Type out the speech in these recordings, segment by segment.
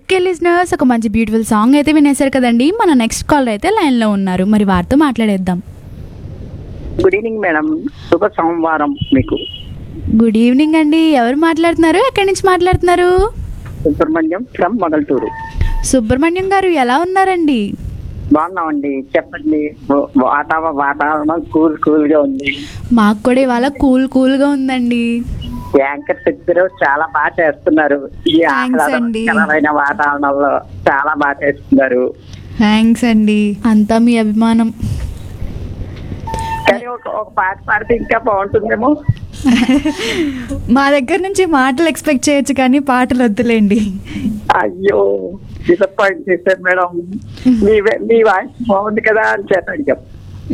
Okay listeners ఒక మంచి beautiful song అయితే వినేశారు కదండి మన నెక్స్ట్ కాలర్ అయితే లైన్లో ఉన్నారు మరి వారితో మాట్లాడేద్దాం గుడ్ ఈవినింగ్ మేడం శుభ సోమవారం మీకు గుడ్ ఈవినింగ్ అండి ఎవరు మాట్లాడుతున్నారు ఎక్కడి నుంచి మాట్లాడుతున్నారు సుబ్రహ్మణ్యం ఫ్రమ్ మొగల్తూరు సుబ్రహ్మణ్యం గారు ఎలా ఉన్నారండి బాగున్నామండి చెప్పండి వాతావరణ వాతావరణం కూల్ కూల్ గా ఉంది మాకు కూడా ఇవాళ కూల్ కూల్గా ఉందండి యాంకర్స్ ఇద్దరు చాలా బాగా చేస్తున్నారు ఈ Thanks అండి. ఆహ్లాదకరమైన వాతావరణంలో చాలా బాగా చేస్తున్నారు థ్యాంక్స్ అండి అంతా మీ అభిమానం కానీ ఒక ఒక పాట పాడితే ఇంకా బాగుంటుందేమో మా దగ్గర నుంచి మాటలు ఎక్స్పెక్ట్ చేయొచ్చు కానీ పాటలు వద్దులేండి అయ్యో డిసప్పాయింట్ చేశారు మేడం మీ మీ వాయిస్ బాగుంది కదా అని చేత అడిగాం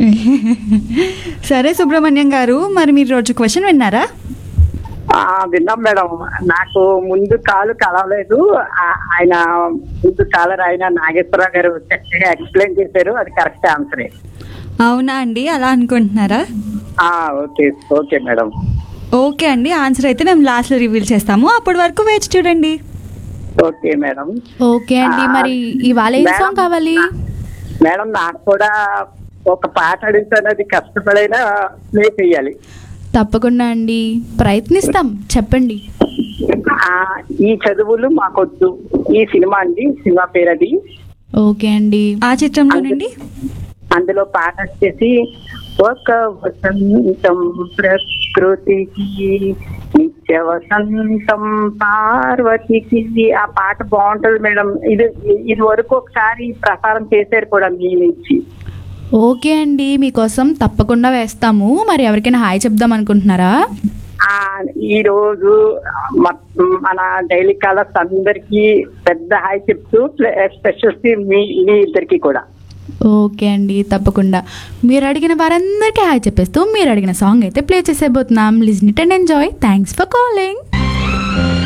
సరే సుబ్రహ్మణ్యం గారు మరి మీరు రోజు క్వశ్చన్ విన్నారా ఆ, విన్నాం మేడం నాకు ముందు కాలు కలవలేదు ఆ- ఆయన ముందు కాలర్ ఆయన నాగేశ్వరరావు గారు చక్కగా ఎక్స్ప్లెయిన్ చేశారు అది కరెక్ట్ ఆన్సరే అవునా అండి అలా అనుకుంటున్నారా ఆ, ఓకే ఓకే మేడం ఓకే అండి ఆన్సర్ అయితే మేము లాస్ట్లో రివీల్ చేస్తాము అప్పటి వరకు వేచి చూడండి ఓకే మేడం ఓకే అండి మరి ఇవాళ ఏం సాంగ్ కావాలి మేడం నాకు కూడా ఒక పాట అడుగుతాను అది కష్టపడైనా ప్లే చేయాలి తప్పకుండా అండి ప్రయత్నిస్తాం చెప్పండి ఆ, ఈ చదువులు మాకొద్దు ఈ సినిమా అండి సినిమా పేరు అది ఓకే అండి ఆ చిత్రంలోనండి అందులో పాట వచ్చేసి ఒక వసంతం ప్రకృతికి నిత్య వసంతం పార్వతికి ఆ పాట బాగుంటది మేడం ఇది ఇది వరకు ఒకసారి ప్రసారం చేశారు కూడా మీ నుంచి ఓకే అండి మీకోసం తప్పకుండా వేస్తాము మరి ఎవరికైనా హాయ్ చెప్దాం అనుకుంటున్నారా ఆ ఈ రోజు మ- మన డైలీ కాలర్స్ అందరికి పెద్ద హాయ్ చెప్తూ స్పెషల్ మీ మీ ఇద్దరికి కూడా ఓకే అండి తప్పకుండా మీరు అడిగిన వారందరికీ హాయ్ చెప్పేస్తూ మీరు అడిగిన సాంగ్ అయితే ప్లే చేసేబోతున్నాం listen it and enjoy thanks for calling